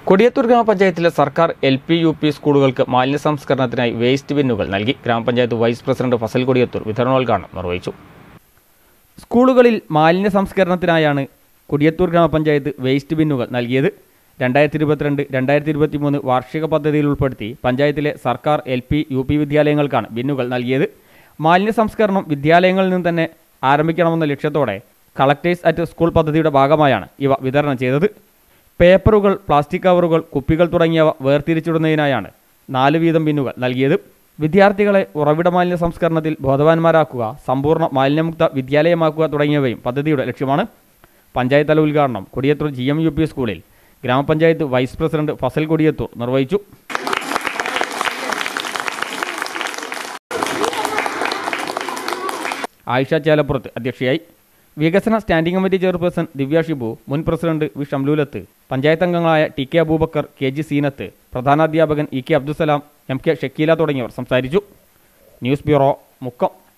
കൊടിയത്തൂർ ഗ്രാമപഞ്ചായത്തിലെ സർക്കാർ L P U P സ്കൂളുകൾക്ക് മാലിന്യ സംസ്കരണത്തിനായി വേസ്റ്റ് ബിന്നുകൾ നൽകി ഗ്രാമപഞ്ചായത്ത് വൈസ് പ്രസിഡന്റ് ഫസൽ കൊടിയത്തൂർ വിതരണോദ്ഘാടനം നിർവഹിച്ചു സ്കൂളുകളിൽ മാലിന്യ സംസ്കരണത്തിനായാണ് കൊടിയത്തൂർ ഗ്രാമപഞ്ചായത്ത് വേസ്റ്റ് ബിന്നുകൾ നൽകിയത് രണ്ടായിരത്തി ഇരുപത്തിരണ്ട് രണ്ടായിരത്തി ഇരുപത്തി മൂന്ന് വാർഷിക പദ്ധതിയിൽ ഉൾപ്പെടുത്തി പഞ്ചായത്തിലെ സർക്കാർ എൽ പി യു പി വിദ്യാലയങ്ങൾക്കാണ് ബിന്നുകൾ നൽകിയത് മാലിന്യ സംസ്കരണം വിദ്യാലയങ്ങളിൽ നിന്ന് തന്നെ ആരംഭിക്കണമെന്ന ലക്ഷ്യത്തോടെ കളക്ടേഴ്സ് അറ്റ് സ്കൂൾ പദ്ധതിയുടെ ഭാഗമായാണ് ഇവ വിതരണം ചെയ്തത് പേപ്പറുകൾ പ്ലാസ്റ്റിക് കവറുകൾ കുപ്പികൾ തുടങ്ങിയവ വേർതിരിച്ചിടുന്നതിനായാണ് നാല് വീതം ബിന്നുകൾ നൽകിയത് വിദ്യാർത്ഥികളെ ഉറവിട മാലിന്യ സംസ്കരണത്തിൽ ബോധവാന്മാരാക്കുക സമ്പൂർണ്ണ മാലിന്യമുക്ത വിദ്യാലയമാക്കുക തുടങ്ങിയവയും പദ്ധതിയുടെ ലക്ഷ്യമാണ് പഞ്ചായത്ത് തല ഉദ്ഘാടനം Kodiyathur G M U P സ്കൂളിൽ ഗ്രാമപഞ്ചായത്ത് വൈസ് പ്രസിഡന്റ് ഫസൽ കൊടിയത്തൂർ നിർവഹിച്ചു ആയിഷ ചേലപ്പുറത്ത് അധ്യക്ഷയായി വികസന standing committee chairperson Divya Shibu മുൻ പ്രസിഡന്റ് വി ഷംലൂലത്ത് പഞ്ചായത്ത് അംഗങ്ങളായ T K Abubacker K G Seenath പ്രധാനാധ്യാപകൻ E K Abdussalam M K Shakeela തുടങ്ങിയവർ സംസാരിച്ചു ന്യൂസ് ബ്യൂറോ മുക്കം